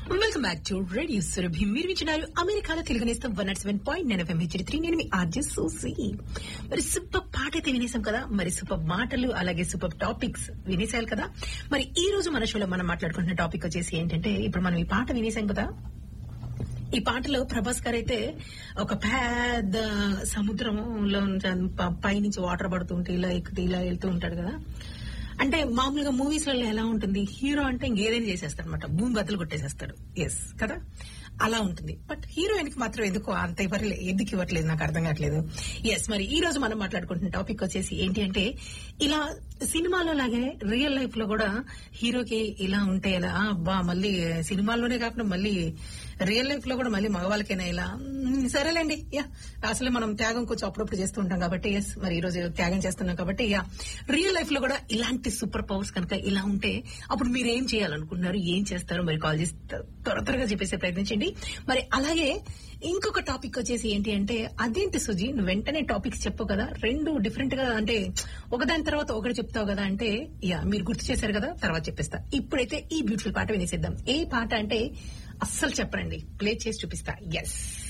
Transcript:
welcome back to radio Surabhi మీరు వింటున్నారు అమెరికాలో తెలుగు నేస్తం one naught seven point nine FM HD three నేను మీ ఆర్జే సూసి మరి సూపర్ పాట అయితే వినేసాం కదా మరి సూపర్ మాటలు అలాగే సూపర్ టాపిక్స్ వినేసారు కదా మరి ఈ రోజు మన షోలో మనం మాట్లాడుకుంటున్న టాపిక్ వచ్చేసి ఏంటంటే ఇప్పుడు మనం ఈ పాట వినేసాం కదా ఈ పాటలో ప్రభాస్ గారు అయితే ఒక పెద్ద సముద్రంలో ప- పైనుంచి వాటర్ పడుతుంటే ఇలా ఎక్కుతూ ఇలా వెళ్తూ ఉంటాడు కదా అంటే మామూలుగా మూవీస్ లలో ఎలా ఉంటుంది హీరో అంటే ఇంకేదైనా చేసేస్తాడు అనమాట భూమి బద్దలు కొట్టేసేస్తాడు ఎస్ కదా అలా ఉంటుంది బట్ హీరోయిన్ కి మాత్రం ఎందుకు అంత ఇవ్వట్లే ఎందుకు ఇవ్వట్లేదు నాకు అర్థం కావట్లేదు ఎస్ మరి ఈ రోజు మనం మాట్లాడుకుంటున్న టాపిక్ వచ్చేసి ఏంటి అంటే ఇలా సినిమాలో లాగే రియల్ లైఫ్ లో కూడా హీరోకి ఇలా ఉంటే ఎలా బా మళ్ళీ సినిమాల్లోనే కాకుండా మళ్ళీ రియల్ లైఫ్ లో కూడా మళ్ళీ మగవాళ్ళకైనా ఇలా మ్, సరేలేండి యా అసలు మనం త్యాగం కొంచెం అప్పుడప్పుడు చేస్తూ ఉంటాం కాబట్టి ఎస్ మరి ఈ రోజు త్యాగం చేస్తున్నాం కాబట్టి యా రియల్ లైఫ్ లో కూడా ఇలాంటి సూపర్ పవర్స్ కనుక ఇలా ఉంటే అప్పుడు మీరు ఏం చేయాలనుకుంటున్నారు ఏం చేస్తారు మరి కాల్ చేసి త్వర- త్వర త్వరగా చెప్పేసే ప్రయత్నించండి మరి అలాగే ఇంకొక టాపిక్ వచ్చేసి ఏంటి అంటే అదేంటి సుజీ నువ్వు వెంటనే టాపిక్స్ చెప్పు కదా రెండు డిఫరెంట్ గా అంటే ఒకదాని తర్వాత ఒకటి చెప్తావు కదా అంటే యా మీరు గుర్తు చేశారు కదా తర్వాత చెప్పేస్తా ఇప్పుడైతే ఈ బ్యూటిఫుల్ పాట వినేసేద్దాం ఏ పాట అంటే అస్సలు చెప్పరండి ప్లే చేసి చూపిస్తా ఎస్